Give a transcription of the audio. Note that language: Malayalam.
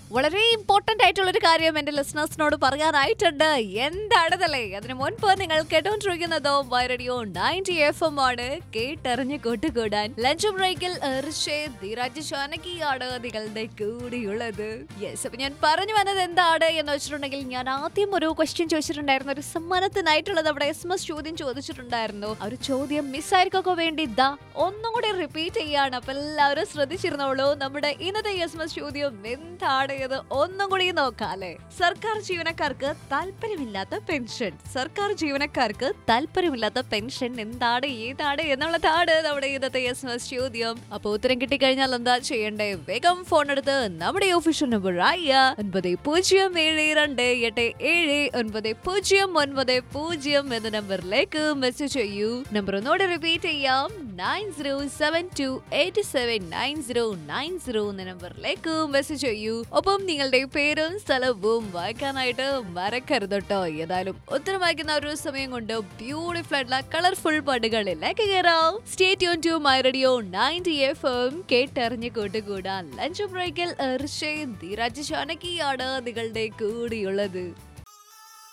വളരെ ഇമ്പോർട്ടന്റ് ആയിട്ടുള്ള ഒരു കാര്യം എന്റെ ലിസണേഴ്സിനോട് പറയാനായിട്ടുണ്ട് എന്താണതല്ലേ അതിനു മുൻപ് നിങ്ങൾ കേട്ടോണ്ടിരിക്കുന്നതോ റേഡിയോ നയൻറ്റി എഫ് എം ആണ് കേട്ടറിഞ്ഞ് കൂട്ടുകൂടാൻ ലഞ്ച് ബ്രേക്കിൽ ധീരാജ് ശാനകിയാണ് നിങ്ങളുടെ കൂടിയുള്ളത് യെസ് അപ്പൊ ഞാൻ പറഞ്ഞു വന്നത് എന്താണ് എന്ന് വെച്ചിട്ടുണ്ടെങ്കിൽ ഞാൻ ആദ്യം ഒരു ക്വസ്റ്റ്യൻ ചോദിച്ചിട്ടുണ്ടായിരുന്നു ഒരു സമ്മാനത്തിനായിട്ടുള്ള നമ്മുടെ എസ് എം എസ് ചോദ്യം ചോദിച്ചിട്ടുണ്ടായിരുന്നു ആ ഒരു ചോദ്യം മിസ്സായിരിക്കൊക്കെ വേണ്ടി ദാ ഒന്നും കൂടി റിപ്പീറ്റ് ചെയ്യാണ് അപ്പൊ എല്ലാവരും ശ്രദ്ധിച്ചിരുന്നോളൂ നമ്മുടെ ഇന്നത്തെ എസ് എം എസ് ചോദ്യം എന്താണ് ഇത് ഒന്നും കൂടി നോക്കാല്ലേ സർക്കാർ ജീവനക്കാർക്ക് താല്പര്യമില്ലാത്ത പെൻഷൻ സർക്കാർ ജീവനക്കാർക്ക് താല്പര്യമില്ലാത്ത പെൻഷൻ എന്താണ് ഏതാണ് എന്നുള്ളതാണ് നമ്മുടെ ഇന്നത്തെ എസ് എം എസ് ചോദ്യം അപ്പൊ ഉത്തരം കിട്ടിക്കഴിഞ്ഞാൽ എന്താ ചെയ്യണ്ടേ വേഗം ഫോൺ എടുത്ത് നമ്മുടെ ഒഫീഷ്യൽ നമ്പർ ആയ ഒൻപത് പൂജ്യം ഏഴ് രണ്ട് എട്ട് ഏഴ് ഒൻപത് പൂജ്യം ഒൻപത് പൂജ്യം എന്ന നമ്പറിലേക്ക് മെസ്സേജ് ചെയ്യൂ നമ്പർ ഒന്നുകൂടെ റിപ്പീറ്റ് ചെയ്യാം nine zero seven two eight seven nine zero nine zero എന്ന നമ്പറിലേക്ക് മെസ്സേജ് ചെയ്യൂ ഒപ്പം നിങ്ങളുടെ പേരും സ്ഥലവും വായിക്കാനായിട്ട് മറക്കരുത് കേട്ടോ ഏതായാലും ഉത്തരം വായിക്കുന്ന ഒരു സമയം കൊണ്ട് ബ്യൂട്ടിഫുൾ ആയിട്ടുള്ള കളർഫുൾ പാട്ടുകളിലേക്ക് കയറാം stay tune to my radio ninety F M കേട്ടറിഞ്ഞ് കൂട്ടുകൂടാൻ ലഞ്ച് ബ്രേക്കിൽ ധീരാജ് ചാനകിയാണ് നിങ്ങളുടെ കൂടിയുള്ളത്